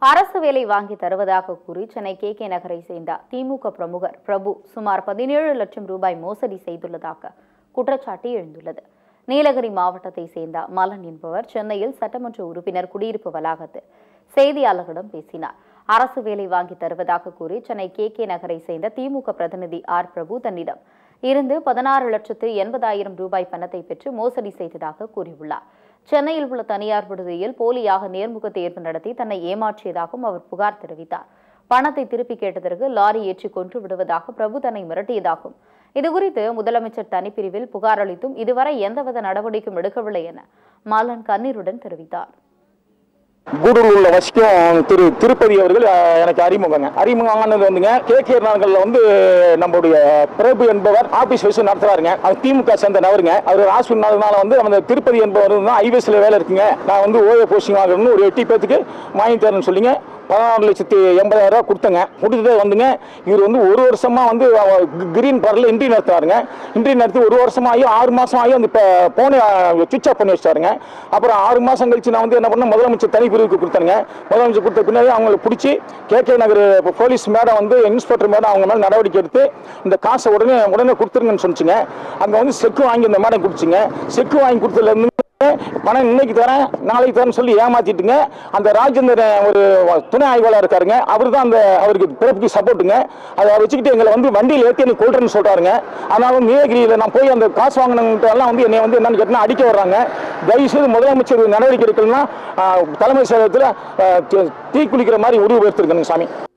அரசு வேலை வாங்கி தருவதாக கூறி சென்னை கே கே நகரை சேர்ந்த திமுக பிரமுகர் பிரபு சுமார் பதினேழு லட்சம் ரூபாய் மோசடி செய்துள்ளதாக குற்றச்சாட்டு எழுந்துள்ளது நீலகிரி மாவட்டத்தை சேர்ந்த மலன் என்பவர் சென்னையில் சட்டமன்ற உறுப்பினர் குடியிருப்பு வளாகத்தில் செய்தியாளர்களிடம் பேசினார் அரசு வேலை வாங்கி தருவதாக கூறி சென்னை கே கே நகரை சேர்ந்த திமுக பிரதிநிதி ஆர் பிரபு தன்னிடம் இருந்து பதினாறு லட்சத்து எண்பதாயிரம் ரூபாய் பணத்தை பெற்று மோசடி செய்ததாக கூறியுள்ளார் சென்னையில் உள்ள தனியார் விடுதியில் போலியாக நேர்முக தேர்வு நடத்தி தன்னை ஏமாற்றியதாகவும் அவர் புகார் தெரிவித்தார் பணத்தை திருப்பி கேட்டதற்கு லாரி ஏற்றி கொன்று விடுவதாக பிரபு தன்னை மிரட்டியதாகவும் இதுகுறித்து முதலமைச்சர் தனிப்பிரிவில் புகார் அளித்தும் இதுவரை எந்தவித நடவடிக்கையும் எடுக்கவில்லை என மாலன் கண்ணீருடன் தெரிவித்தார் கூடூர் உள்ள வசிக்கும் திரு திருப்பதி அவர்கள் அஹ், எனக்கு அறிமுகங்க அறிமுகமானது வந்துங்க கே கே நகர்ல வந்து நம்முடைய பிரபு என்பவர் ஆபீஸ் வச்சு நடத்துறாருங்க அவர் திமுக சேர்ந்த நபருங்க அவர் ஆஸ்பினால வந்து அந்த திருப்பதி என்பவர் தான் ஐவேஸ்ல வேலை இருக்குங்க நான் வந்து ஓய போஸ்டிங் வாங்கணும்னு ஒரு எட்டி பேத்துக்கு வாங்கி தரேன்னு சொல்லிங்க பதினாறு லட்சத்தி எண்பதாயிரம் ரூபாய் கொடுத்தங்க கொடுத்ததே வந்துங்க இவர் வந்து ஒரு வருஷமா வந்து கிரீன் பார்ல இன்ட்ரி நடத்துறாருங்க இன்ட்ரி நடத்தி ஒரு வருஷமா ஆகி ஆறு மாசம் ஆகி அந்த இப்போ போனை சுவிச் ஆஃப் பண்ணி வச்சிட்டாருங்க அப்புறம் ஆறு மாசம் கழிச்சு நான் வந்து என்ன பண்ண முதலமைச்சர் தனி பிரிவுக்கு கொடுத்தேங்க முதலமைச்சர் கொடுத்த பின்னாடி அவங்களை பிடிச்சி K K Nagar police madam வந்து இன்ஸ்பெக்டர் மேடம் அவங்க மேலே நடவடிக்கை எடுத்து இந்த காசை உடனே உடனே கொடுத்துருங்கன்னு சொன்னிச்சுங்க அங்கே வந்து செக்கு வாங்கி இந்த மேடம் கொடுத்துச்சுங்க செக்கு வாங்கி கொடுத்ததுல இருந்து பணம் இன்னைக்கு தரேன் நாளைக்கு தரேன்னு சொல்லி ஏமாத்திட்டுங்க அந்த ராஜேந்திரன் ஒரு துணை ஆய்வாளர் இருக்காருங்க அவர் தான் அந்த அவருக்கு பிறப்புக்கு சப்போர்ட்டுங்க அதை வச்சுக்கிட்டு எங்களை வந்து வண்டியில் ஏற்றி எனக்கு கொள்றேன்னு சொல்றாருங்க அதனால நீலகிரியில் நான் போய் அந்த காசு வாங்கினவங்க எல்லாம் வந்து என்னை வந்து என்னன்னு கேட்டால் அடிக்க வர்றாங்க தயவு செய்து முதலமைச்சர் நடவடிக்கை எடுக்கணும்னா ஆஹ், தலைமை செயலகத்தில் ஆஹ், தீ- தீ குளிக்கிற மாதிரி உருவ எடுத்திருக்கணுங்க சாமி